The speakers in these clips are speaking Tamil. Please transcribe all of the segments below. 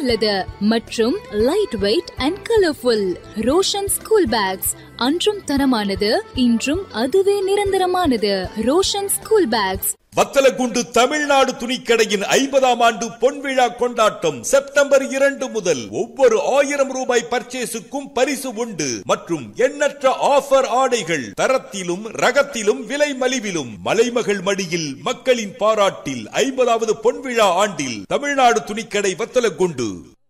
உள்ளது மற்றும் light weight and colourful Roshan school bags அன்றும் தரமானது இன்றும் அதுவே நிரந்தரமானது ரோஷன் ஸ்கூல் பேக்ஸ் வத்தலகுண்டு தமிழ்நாடு துணிக்கடையின் ஐம்பதாம் ஆண்டு பொன்விழா கொண்டாட்டம் செப்டம்பர் இரண்டு முதல் ஒவ்வொரு ஆயிரம் ரூபாய் பர்ச்சேஸுக்கும் பரிசு உண்டு மற்றும் எண்ணற்ற ஆஃபர் ஆடைகள் தரத்திலும் ரகத்திலும் விலை மலிவிலும் மலைமகள் மடியில் மக்களின் பாராட்டில் ஐம்பதாவது பொன்விழா ஆண்டில் தமிழ்நாடு துணிக்கடை வத்தலகுண்டு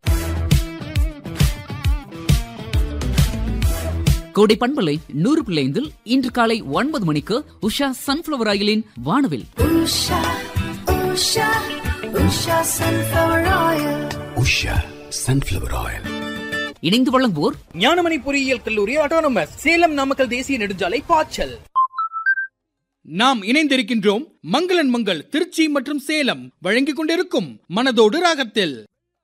கோடை பண்பலை நூறு பிள்ளைந்தில் இன்று காலை ஒன்பது மணிக்கு உஷா சன்ஃபிளவர் ஆயிலின் வானவில் Usha, Usha, Usha sunflower oil. Usha sunflower oil இணைந்து வழங்குவோர் ஞானமணி பொறியியல் கல்லூரி ஆட்டோனமஸ் சேலம் நாமக்கல் தேசிய நெடுஞ்சாலை பாய்ச்சல் நாம் இணைந்திருக்கின்றோம் மங்களன் மங்கள் திருச்சி மற்றும் சேலம் வழங்கிக் கொண்டிருக்கும் மனதோடு ராகத்தில்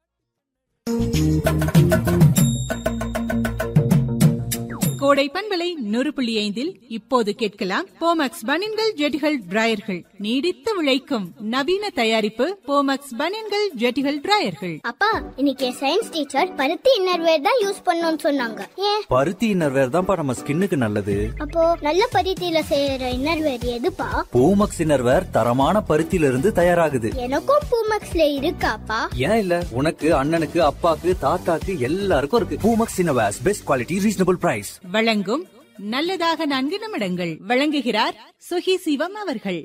கோடை பண்பலை நூறு புள்ளி ஐந்தில் இப்போது கேட்கலாம் போமக்ஸ் பனின்கள் ஜெட்டிகள் டிராயர்கள் நீடித்த உழைக்கும் நவீன தயாரிப்பு போமக்ஸ் பனின்கள் ஜெட்டிகள் டிராயர்கள் அப்பா இன்னைக்கு சயின்ஸ் டீச்சர் பருத்தி இன்னர்வேர் தான் யூஸ் பண்ணணும்னு சொன்னாங்க ஏன் பருத்தி இன்னர்வேர் தான்ப்பா நம்ம ஸ்கின்னுக்கு நல்லது அப்போ நல்ல பருத்தியில செய்யற இன்னர்வேர் எதுப்பா பூமக்ஸ் இன்னர்வேர் தரமான பருத்தியில இருந்து தயாராகுது எனக்கும் பூமக்ஸ்ல இருக்காப்பா ஏன் இல்ல உனக்கு அண்ணனுக்கு அப்பாக்கு தாத்தாக்கு எல்லாருக்கும் இருக்கு Poomex innerwears best quality reasonable price வழங்கும் நல்லதாக நான்கு நிமிடங்கள் வழங்குகிறார் சுகி சிவம் அவர்கள்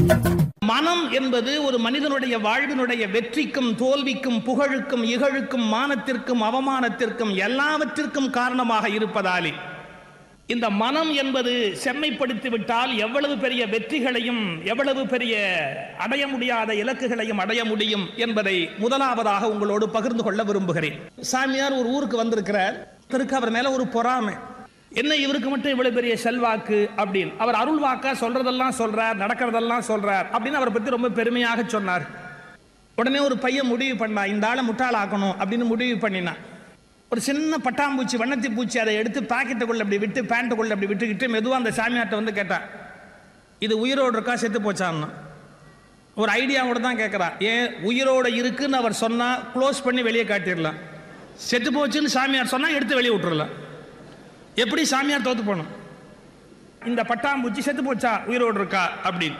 மனம் என்பது ஒரு மனிதனுடைய வாழ்வினுடைய வெற்றிக்கும் தோல்விக்கும் புகழுக்கும் இகழுக்கும் மானத்திற்கும் அவமானத்திற்கும் எல்லாவற்றிற்கும் காரணமாக இருப்பதாலே இந்த மனம் என்பது செம்மைப்படுத்தி விட்டால் எவ்வளவு பெரிய வெற்றிகளையும் எவ்வளவு பெரிய அடைய முடியாத இலக்குகளையும் அடைய முடியும் என்பதை முதலாவதாக உங்களோடு பகிர்ந்து கொள்ள விரும்புகிறேன் சாமியார் ஒரு ஊருக்கு வந்திருக்கிறார் இருக்கு அவர் மேல ஒரு பொறாமை என்ன இவருக்கு மட்டும் இவ்வளவு பெரிய செல்வாக்கு அப்படின்னு அவர் அருள் வாக்கா சொல்றதெல்லாம் சொல்றார் நடக்கிறதெல்லாம் சொல்றார் அப்படின்னு அவரை பத்தி ரொம்ப பெருமையாக சொன்னார் உடனே ஒரு பையன் முடிவு பண்ணா இந்த ஆளை முட்டாளாக்கணும் அப்படின்னு முடிவு பண்ணினான் ஒரு சின்ன பட்டாம்பூச்சி வண்ணத்தி பூச்சி அதை எடுத்து பாக்கெட்டுக்குள்ள அப்படி விட்டு பேண்ட்டுக்குள்ள அப்படி விட்டுக்கிட்டு மெதுவாக அந்த சாமியார்ட்ட வந்து கேட்டான் இது உயிரோடு இருக்கா செத்து போச்சான்னு ஒரு ஐடியாவோட தான் கேட்குறா ஏன் உயிரோட இருக்குன்னு அவர் சொன்னா க்ளோஸ் பண்ணி வெளியே காட்டிடலாம் செத்து போச்சுன்னு சாமியார் சொன்னா எடுத்து வெளியே விட்டுறலாம் எப்படி சாமியார் தோத்து போகணும் இந்த பட்டாம்பூச்சி செத்து போச்சா உயிரோடு இருக்கா அப்படின்னு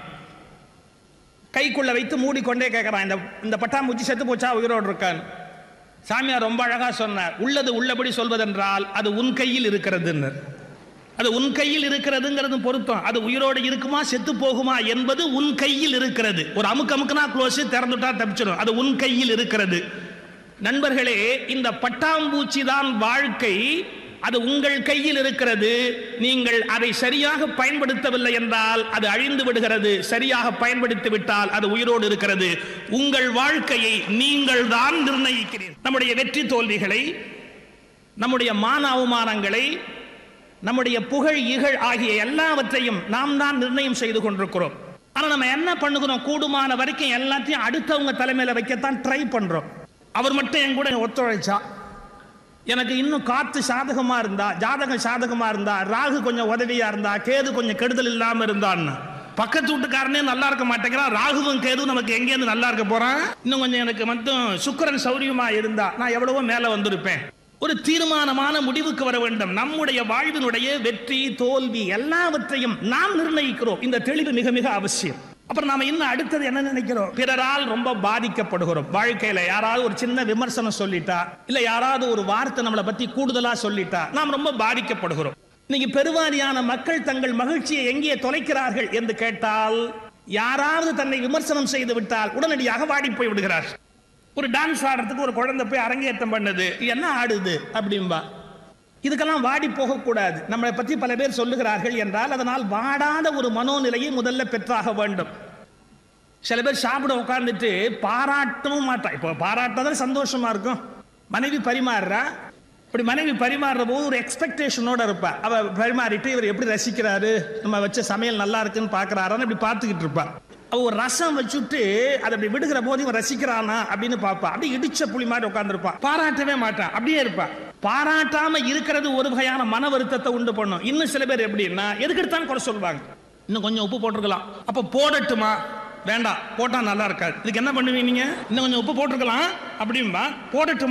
கைக்குள்ள வைத்து மூடிக்கொண்டே கேட்குறான் இந்த இந்த பட்டாம்பூச்சி செத்து போச்சா உயிரோடு இருக்கான்னு சாமியார் ரொம்ப அழகா சொன்னார் உள்ளது உள்ளபடி சொல்வதென்றால் அது உன் கையில் இருக்கிறதுன்னு அது உன் கையில் இருக்கிறதுங்கிறது பொருத்தம் அது உயிரோடு இருக்குமா செத்து போகுமா என்பது உன் கையில் இருக்கிறது ஒரு அமுக்கு அமுக்குனா க்ளோஸ் திறந்துட்டா தப்பிச்சிடும் அது உன் கையில் இருக்கிறது நண்பர்களே இந்த பட்டாம்பூச்சி தான் வாழ்க்கை அது உங்கள் கையில் இருக்கிறது நீங்கள் அதை சரியாக பயன்படுத்தவில்லை என்றால் அது அழிந்து விடுகிறது சரியாக பயன்படுத்தி விட்டால் அது உயிரோடு இருக்கிறது உங்கள் வாழ்க்கையை நீங்கள் தான் நிர்ணயிக்கிறீர்கள் நம்முடைய வெற்றி தோல்விகளை நம்முடைய மான அவமானங்களை நம்முடைய புகழ் இகழ் ஆகிய எல்லாவற்றையும் நாம் தான் நிர்ணயம் செய்து கொண்டிருக்கிறோம் ஆனா நம்ம என்ன பண்ணுகிறோம் கூடுமான வரைக்கும் எல்லாத்தையும் அடுத்தவங்க தலைமையில வைக்கத்தான் ட்ரை பண்றோம் அவர் மட்டும் என் கூட ஒத்துழைச்சா எனக்கு இன்னும் காத்து சாதகமா இருந்தா ஜாதகம் சாதகமா இருந்தா ராகு கொஞ்சம் உதவியா இருந்தா கேது கொஞ்சம் கெடுதல் இல்லாம இருந்தான்னு பக்கத்து வீட்டுக்காரனே நல்லா இருக்க மாட்டேங்கிறான் ராகுவும் கேதுவும் நமக்கு எங்கேருந்து நல்லா இருக்க போறான் இன்னும் கொஞ்சம் எனக்கு மட்டும் சுக்கிரன் சௌரியமா இருந்தா நான் எவ்வளவோ மேல வந்திருப்பேன் ஒரு தீர்மானமான முடிவுக்கு வர வேண்டும் நம்முடைய வாழ்வினுடைய வெற்றி தோல்வி எல்லாவற்றையும் நாம் நிர்ணயிக்கிறோம் இந்த தெளிவு மிக மிக அவசியம் அப்புறம் நாம இன்னும் அடுத்தது என்ன நினைக்கிறோம் பிறரால் ரொம்ப பாதிக்கப்படுகிறோம் வாழ்க்கையில யாராவது ஒரு சின்ன விமர்சனம் சொல்லிட்டா இல்ல யாராவது ஒரு வார்த்தை நம்மளை பத்தி கூடுதலா சொல்லிட்டா நாம் ரொம்ப பாதிக்கப்படுகிறோம் இன்னைக்கு பெருவாரியான மக்கள் தங்கள் மகிழ்ச்சியை எங்கே தொலைக்கிறார்கள் என்று கேட்டால் யாராவது தன்னை விமர்சனம் செய்து விட்டால் உடனடியாக வாடி போய் விடுகிறார் ஒரு டான்ஸ் ஆடுறதுக்கு ஒரு குழந்தை போய் அரங்கேற்றம் பண்ணுது என்ன ஆடுது அப்படிம்பா இதுக்கெல்லாம் வாடி போகக்கூடாது நம்மளை பற்றி பல பேர் சொல்லுகிறார்கள் என்றால் அதனால் வாடாத ஒரு மனோநிலையை முதல்ல பெற்றாக வேண்டும் சில பேர் சாப்பிட உட்கார்ந்துட்டு பாராட்டவும் மாட்டா இப்போ பாராட்டாதான் சந்தோஷமா இருக்கும் மனைவி பரிமாறுறா இப்படி மனைவி பரிமாறுற போது ஒரு எக்ஸ்பெக்டேஷனோட இருப்பா அவ பரிமாறிட்டு இவர் எப்படி ரசிக்கிறாரு நம்ம வச்ச சமையல் நல்லா இருக்குன்னு பாக்குறாரான்னு இப்படி பார்த்துக்கிட்டு இருப்பா அவ ஒரு ரசம் வச்சுட்டு அதை அப்படி விடுகிற போது இவன் ரசிக்கிறானா அப்படின்னு பார்ப்பா அப்படி இடிச்ச புளி மாதிரி உட்காந்துருப்பா பாராட்டவே மாட்டான் அப்படியே இருப்பா பாராட்டாம இருக்கிறது ஒரு வகையான மன வருத்தத்தை உண்டு பண்ணும் இன்னும் சில பேர் எப்படின்னா எதுக்கு எடுத்தாலும் குறை சொல்லுவாங்க இன்னும் கொஞ்சம் உப்பு போட்டிருக்கலாம் அப்ப போடட்டுமா வேண்டாம் போட்டா நல்லா இருக்காது இதுக்கு என்ன பண்ணுவீங்க நீங்க இன்னும் கொஞ்சம் உப்பு போட்டிருக்கலாம் அப்படிம்பா போடட்டுமா